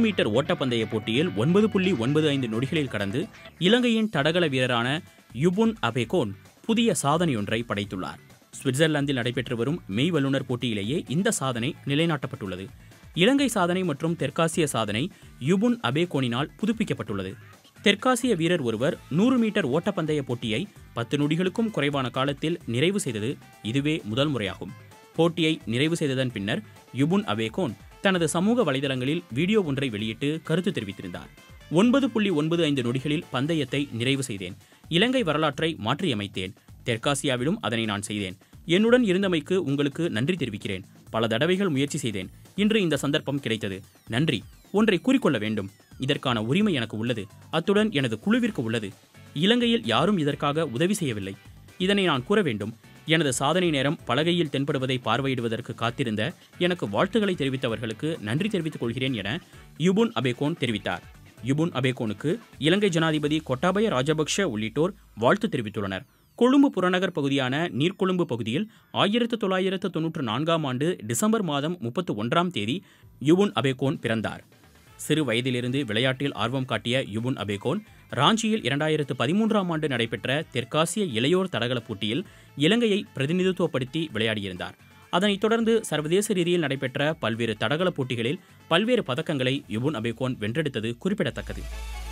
metre ஓட்டப்பந்தய போட்டியில் ஒன்பது புள்ளி ஒன்பது ஐந்து நொடிகளில் கடந்து இலங்கையின் தடகள வீரரான யுபுன் அபேகோன் புதிய சாதனையொன்றை படைத்துள்ளார் சுவிட்சர்லாந்தில் நடைபெற்று வரும் மெய் வல்லுநர் போட்டியிலேயே இந்த சாதனை நிலைநாட்டப்பட்டுள்ளது இலங்கை சாதனை மற்றும் தெற்காசிய சாதனை யுபுன் அபேகோனினால் புதுப்பிக்கப்பட்டுள்ளது தெற்காசிய வீரர் ஒருவர் நூறு மீட்டர் ஓட்டப்பந்தய போட்டியை பத்து நொடிகளுக்கும் குறைவான காலத்தில் நிறைவு செய்தது இதுவே முதல் முறையாகும் போட்டியை நிறைவு செய்ததன் பின்னர் யுபுன் அபேகோன் தனது சமூக வலைதளங்களில் வீடியோ ஒன்றை வெளியிட்டு கருத்து தெரிவித்திருந்தார் ஒன்பது புள்ளி ஒன்பது ஐந்து நொடிகளில் பந்தயத்தை நிறைவு செய்தேன் இலங்கை வரலாற்றை மாற்றியமைத்தேன் தெற்காசியாவிலும் அதனை நான் செய்தேன் என்னுடன் இருந்தமைக்கு உங்களுக்கு நன்றி தெரிவிக்கிறேன் பல தடவைகள் முயற்சி செய்தேன் இன்று இந்த சந்தர்ப்பம் கிடைத்தது நன்றி ஒன்றை கூறிக்கொள்ள வேண்டும் இதற்கான உரிமை எனக்கு உள்ளது அத்துடன் எனது குழுவிற்கு உள்ளது இலங்கையில் யாரும் இதற்காக உதவி செய்யவில்லை இதனை நான் கூற வேண்டும் எனது சாதனை நேரம் பலகையில் தென்படுவதை பார்வையிடுவதற்கு காத்திருந்த எனக்கு வாழ்த்துக்களை தெரிவித்தவர்களுக்கு நன்றி தெரிவித்துக் கொள்கிறேன் என யுபுன் அபேகோன் தெரிவித்தார் யுபுன் அபேகோனுக்கு இலங்கை ஜனாதிபதி கொட்டாபய ராஜபக்ஷ உள்ளிட்டோர் வாழ்த்து தெரிவித்துள்ளனர் கொழும்பு புறநகர் பகுதியான நீர்கொழும்பு பகுதியில் ஆயிரத்து தொள்ளாயிரத்து தொன்னூற்று நான்காம் ஆண்டு டிசம்பர் மாதம் முப்பத்து ஒன்றாம் தேதி யுபுன் அபேகோன் பிறந்தார் சிறு வயதிலிருந்து விளையாட்டில் ஆர்வம் காட்டிய யுபுன் அபேகோன் ராஞ்சியில் இரண்டாயிரத்து பதிமூன்றாம் ஆண்டு நடைபெற்ற தெற்காசிய இளையோர் தடகள போட்டியில் இலங்கையை பிரதிநிதித்துவப்படுத்தி விளையாடியிருந்தார் அதனைத் தொடர்ந்து சர்வதேச ரீதியில் நடைபெற்ற பல்வேறு தடகள போட்டிகளில் பல்வேறு பதக்கங்களை யுபுன் அபேகோன் வென்றெடுத்தது குறிப்பிடத்தக்கது